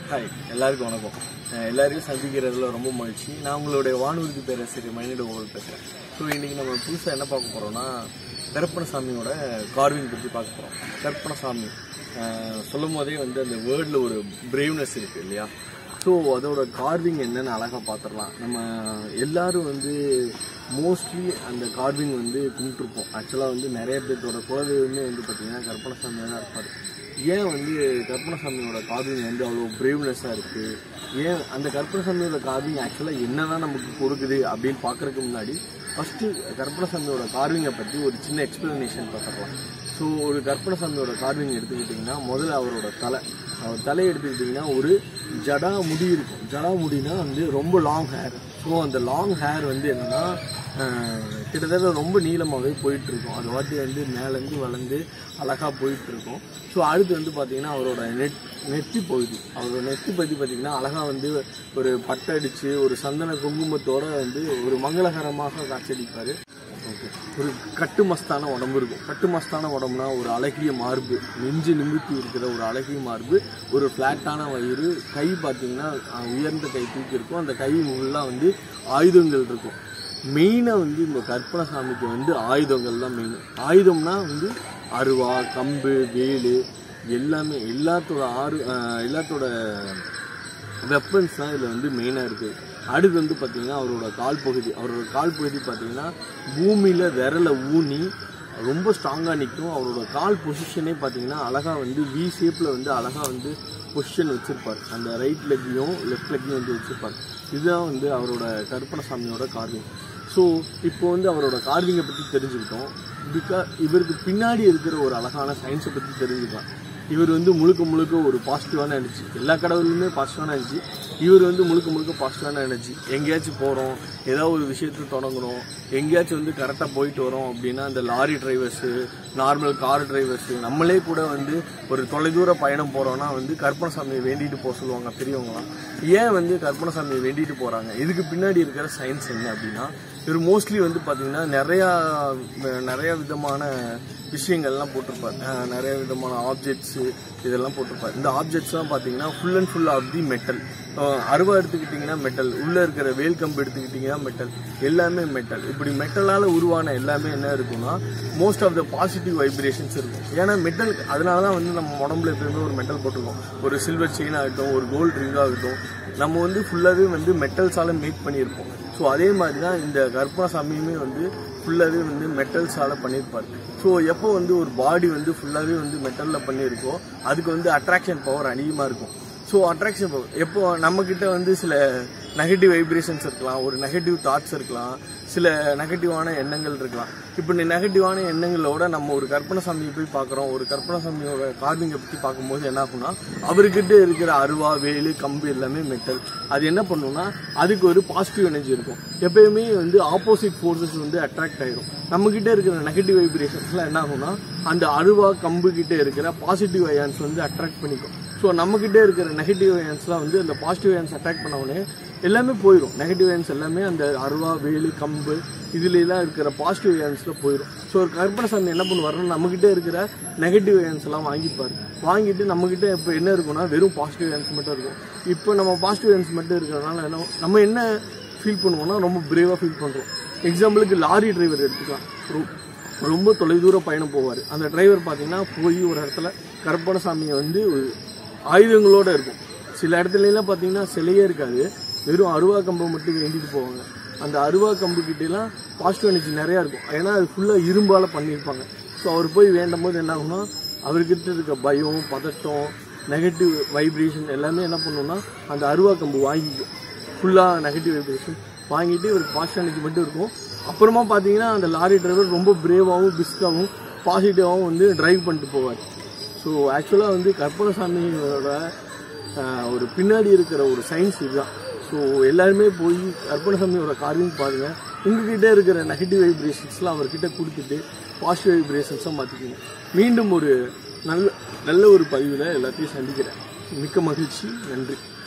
hi எல்லாருக்கும் வணக்கம் அஹ் எல்லாரையும் சந்திக்கிறதுல ரொம்ப மகிழ்ச்சி நான் உங்களுடைய வானூர்தி பேராசிரியர் மைனிட கோவில் பேசுகிறேன் ஸோ இன்றைக்கி நம்ம புதுசாக என்ன பார்க்க போகிறோம்னா கருப்பணசாமியோட கார்விங் பற்றி பார்க்க போகிறோம் கருப்பணசாமி அஹ் சொல்லும் போதே வந்து அந்த வேர்டில் ஒரு பிரேவ்னஸ் இருக்குது இல்லையா ஸோ அதோட கார்விங் என்னன்னு அழகாக பார்த்துடலாம் நம்ம எல்லாரும் வந்து மோஸ்ட்லி அந்த கார்விங் வந்து கும்பிட்டுருப்போம் ஆக்சுவலாக வந்து நிறைய பேர்த்தோட குலதெய்வமே வந்து பார்த்திங்கன்னா கற்பனசாமியாக தான் இருப்பார் ஏன் வந்து கற்பனசாமியோட கார்விங் வந்து அவ்வளோ பிரேவ்னஸாக இருக்குது ஏன் அந்த கற்பனசாமியோட கார்விங் ஆக்சுவலாக என்னதான் நமக்கு கொடுக்குது அப்படின்னு பார்க்குறதுக்கு முன்னாடி ஃபஸ்ட்டு கற்பனசாமியோட கார்விங்கை பற்றி ஒரு சின்ன எக்ஸ்பிளனேஷன் பார்த்துக்கலாம் ஸோ ஒரு கற்பனசாமியோட கார்விங் எடுத்துக்கிட்டிங்கன்னா முதல்ல அவரோட தலை அவர் தலையை எடுத்துக்கிட்டிங்கன்னா ஒரு ஜடா முடி இருக்கும் ஜடா முடினா வந்து ரொம்ப லாங் ஹேர் ஸோ அந்த லாங் ஹேர் வந்து என்னென்னா கிட்டத்தட்ட ரொம்ப நீளமாகவே போயிட்டுருக்கும் அது வாட்டி வந்து மேலேருந்து வளர்ந்து அழகாக போயிட்டுருக்கும் ஸோ அடுத்து வந்து பார்த்திங்கன்னா அவரோட நெட் நெத்தி பகுதி அவரோட நெத்தி பகுதி பார்த்திங்கன்னா அழகாக வந்து ஒரு பட்டை அடித்து ஒரு சந்தன குங்குமத்தோட வந்து ஒரு மங்களகரமாக காட்சியளிப்பார் ஓகே ஒரு கட்டு மஸ்தான உடம்பு இருக்கும் கட்டு மஸ்தான உடம்புனா ஒரு அழகிய மார்பு நெஞ்சு நிமித்தி இருக்கிற ஒரு அழகிய மார்பு ஒரு ஃப்ளாட்டான வயிறு கை பார்த்தீங்கன்னா அஹ், உயர்ந்த கை தூக்கி இருக்கும் அந்த கை ஃபுல்லாக வந்து ஆயுதங்கள் இருக்கும் மெயினாக வந்து இந்த கற்பனசாமிக்கு வந்து ஆயுதங்கள் தான் மெயின் ஆயுதம்னா வந்து அருவா கம்பு வேலு எல்லாமே எல்லாத்தோட ஆறு அஹ், எல்லாத்தோட வெப்பன்ஸ் தான் இதில் வந்து மெயினாக இருக்குது அடுத்து வந்து பார்த்திங்கன்னா அவரோட கால் பகுதி அவரோட கால் பகுதி பார்த்திங்கன்னா பூமியில் விரலை ஊனி ரொம்ப ஸ்ட்ராங்காக நிற்கும் அவரோட கால் பொசிஷனே பார்த்தீங்கன்னா அழகாக வந்து வி ஷேப்பில் வந்து அழகாக வந்து பொசிஷன் வச்சுருப்பார் அந்த ரைட் லெக்கையும் லெஃப்ட் லெக்கையும் வந்து வச்சுருப்பார் இதுதான் வந்து அவரோட கருப்பணசாமியோட கார்விங் ஸோ இப்போ வந்து அவரோட கார்விங்கை பற்றி தெரிஞ்சுக்கிட்டோம் பிகா இவருக்கு பின்னாடி இருக்கிற ஒரு அழகான சயின்ஸை பற்றி தெரிஞ்சுக்கலாம் இவர் வந்து முழுக்க முழுக்க ஒரு பாசிட்டிவான எனர்ஜி எல்லா கடவுளுமே பாசிட்டிவான எனர்ஜி இவர் வந்து முழுக்க முழுக்க பாசிட்டிவான எனர்ஜி எங்கேயாச்சும் போகிறோம் ஏதாவது ஒரு விஷயத்தை தொடங்குறோம் எங்கேயாச்சும் வந்து கரெக்டாக போயிட்டு வரோம் அப்படின்னா அந்த lorry drivers normal car drivers நம்மளே கூட வந்து ஒரு தொலைதூர பயணம் போகிறோம்னா வந்து கற்பனசாமியை வேண்டிட்டு போக சொல்லுவாங்க பெரியவங்களாம் ஏன் வந்து கற்பனசாமியை வேண்டிட்டு போகிறாங்க இதுக்கு பின்னாடி இருக்கிற சயின்ஸ் என்ன அப்படின்னா இவர் மோஸ்ட்லி வந்து பார்த்தீங்கன்னா நிறையா நிறையா விதமான விஷயங்கள்லாம் போட்டிருப்பார் அஹ் நிறைய விதமான ஆப்ஜெக்ட்ஸு இதெல்லாம் போட்டிருப்பார் இந்த ஆப்ஜெக்ட்ஸ்லாம் பார்த்தீங்கன்னா full and full of the metal அருவா எடுத்துக்கிட்டிங்கன்னா மெட்டல் உள்ளே இருக்கிற வேல் கம்பு எடுத்துக்கிட்டிங்கன்னா மெட்டல் எல்லாமே மெட்டல் இப்படி மெட்டலால் உருவான எல்லாமே என்ன இருக்குன்னா most of the positive vibrations இருக்கும் ஏன்னா மெட்டல் அதனால தான் வந்து நம்ம உடம்புல எப்பயுமே ஒரு மெட்டல் போட்டிருக்கோம் ஒரு சில்வர் செயின் ஆகட்டும் ஒரு கோல்டு ரிங் ஆகட்டும் நம்ம வந்து ஃபுல்லாகவே வந்து மெட்டல்ஸால் மேக் பண்ணியிருப்போம் ஸோ அதே மாதிரி தான் இந்த கர்ப்பசாமியுமே வந்து ஃபுல்லாகவே வந்து மெட்டல்ஸால் பண்ணியிருப்பார் ஸோ எப்போ வந்து ஒரு பாடி வந்து ஃபுல்லாகவே வந்து மெட்டலில் பண்ணியிருக்கோ அதுக்கு வந்து அட்ராக்ஷன் பவர் அதிகமாக இருக்கும் ஸோ அட்ராக்ஷன் பவர் எப்போ நம்மக்கிட்ட வந்து சில நெகட்டிவ் வைப்ரேஷன்ஸ் இருக்கலாம் ஒரு நெகட்டிவ் தாட்ஸ் இருக்கலாம் சில நெகட்டிவான எண்ணங்கள் இருக்கலாம் இப்போ இந்த நெகட்டிவான எண்ணங்களோட நம்ம ஒரு கற்பனசாமியை போய் பார்க்குறோம் ஒரு கற்பனசாமியோட கார்விங்கை பற்றி பார்க்கும்போது என்ன ஆகும்னா அவர்கிட்ட இருக்கிற அருவா வேலு கம்பு எல்லாமே மெட்டல் அது என்ன பண்ணும்னா அதுக்கு ஒரு பாசிட்டிவ் எனர்ஜி இருக்கும் எப்பயுமே வந்து ஆப்போசிட் ஃபோர்ஸஸ் வந்து அட்ராக்ட் ஆயிரும் நம்ம கிட்ட இருக்கிற நெகட்டிவ் வைப்ரேஷன்ஸ்லாம் என்ன ஆகும்னா அந்த அருவா கம்பு கிட்ட இருக்கிற பாசிட்டிவ் அயான்ஸ் வந்து அட்ராக்ட் பண்ணிக்கும் ஸோ நம்மக்கிட்ட இருக்கிற நெகட்டிவ் அயன்ஸ்லாம் வந்து அந்த பாசிட்டிவ் அயன்ஸ் அட்டாக் பண்ண உடனே எல்லாமே போயிடும் நெகட்டிவ் அயன்ஸ் எல்லாமே அந்த அருவா வேலு கம்பு இதுலலாம் இருக்கிற பாசிட்டிவ் அயன்ஸில் போயிடும் ஸோ ஒரு கற்பனசாமி என்ன பண்ணுவாருன்னா நம்மக்கிட்ட இருக்கிற நெகட்டிவ் அயன்ஸ் எல்லாம் வாங்கிப்பார் வாங்கிட்டு நம்மக்கிட்ட இப்போ என்ன இருக்கும்னா வெறும் பாசிட்டிவ் அயன்ஸ் மட்டும் இருக்கும் இப்போ நம்ம பாசிட்டிவ் அயன்ஸ் மட்டும் இருக்கிறதுனால என்ன நம்ம என்ன ஃபீல் பண்ணுவோம்னா ரொம்ப பிரேவாக ஃபீல் பண்ணுறோம் எக்ஸாம்பிளுக்கு லாரி டிரைவர் எடுத்துக்கலாம் ரொ- ரொம்ப தொலைதூர பயணம் போவார் அந்த டிரைவர் பார்த்தீங்கன்னா போய் ஒரு இடத்துல கற்பனசாமியை வந்து ஒரு ஆயுதங்களோட இருக்கும் சில இடத்துலலாம் பார்த்தீங்கன்னா சிலையே இருக்காது வெறும் அருவா கம்பை மட்டும் வேண்டிட்டு போவாங்க அந்த அருவா கம்பு கிட்டலாம் பாசிட்டிவ் எனர்ஜி நிறையா இருக்கும் ஏன்னா அது ஃபுல்லாக இரும்பால் பண்ணியிருப்பாங்க ஸோ அவர் போய் வேண்டும் போது என்ன ஆகும்னா அவர்கிட்ட இருக்க பயம் பதட்டம் நெகட்டிவ் வைப்ரேஷன் எல்லாமே என்ன பண்ணுன்னா அந்த அருவா கம்பு வாங்கிக்கும் ஃபுல்லாக நெகட்டிவ் வைப்ரேஷன் வாங்கிட்டு இவருக்கு பாசிட்டிவ் எனர்ஜி மட்டும் இருக்கும் அப்புறமா பார்த்தீங்கன்னா அந்த லாரி டிரைவர் ரொம்ப பிரேவாகவும் பிஸ்காகவும் பாசிட்டிவாகவும் வந்து டிரைவ் பண்ணிட்டு போவார் ஸோ ஆக்சுவலாக வந்து கற்பனசாமியோட ஆஹ், ஒரு பின்னாடி இருக்கிற ஒரு சயின்ஸ் இதுதான் ஸோ எல்லாருமே போய் கற்பனசாமியோட கார்விங் பாருங்கள் உங்ககிட்ட இருக்கிற நெகட்டிவ் வைப்ரேஷன்ஸ்லாம் அவர்கிட்ட கொடுத்துட்டு பாசிட்டிவ் வைப்ரேஷன்ஸாக மாற்றிக்கிங்க மீண்டும் ஒரு நல்ல நல்ல ஒரு பதிவில் எல்லாத்தையும் சந்திக்கிறேன் மிக்க மகிழ்ச்சி நன்றி